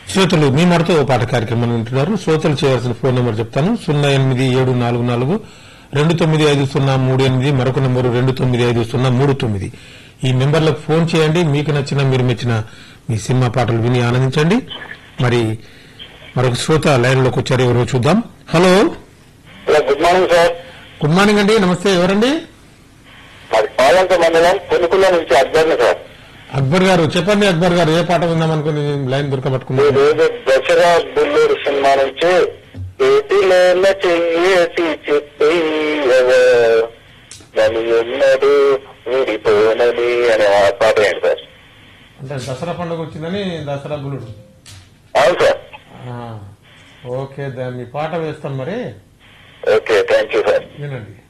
శ్రోతలు మీ మరతో ఓ పాట కార్యక్రమం వింటున్నారు శ్రోతలు చేయవలసిన ఫోన్ నెంబర్ చెప్తాను సున్నా ఎనిమిది ఏడు నాలుగు నాలుగు రెండు తొమ్మిది ఐదు సున్నా మూడు ఎనిమిది మరొక నెంబరు రెండు తొమ్మిది ఐదు సున్నా మూడు తొమ్మిది ఈ నెంబర్లకు ఫోన్ చేయండి మీకు నచ్చిన మీరు మెచ్చిన మీ సినిమా పాటలు విని ఆనందించండి మరి మరొక శ్రోత లైన్ లోకి వచ్చారు ఎవరో చూద్దాం hello hello good morning sir good morning అండి నమస్తే ఎవరండి అది పాలంక మండలం కొనుకుల నుంచి అర్జున్ సార్ అక్బర్ గారు చెప్పండి అక్బర్ గారు ఏ పాట విందాం అనుకుని లైన్ ఈ దొరకబట్టుకున్నారు రోజు దసరా బుల్లూరు సినిమా నుంచి ఏటిలో చెయ్యేటి చెప్పి నన్ను ఎన్నడు విడిపోనని అనే ఆ పాట ఏంటి సార్ అంటే దసరా పండుగ వచ్చిందని దసరా బులుడు అవును సార్ ఆ, ఓకే దాన్ని పాట వేస్తాం మరి ఓకే థ్యాంక్ యూ సార్ వినండి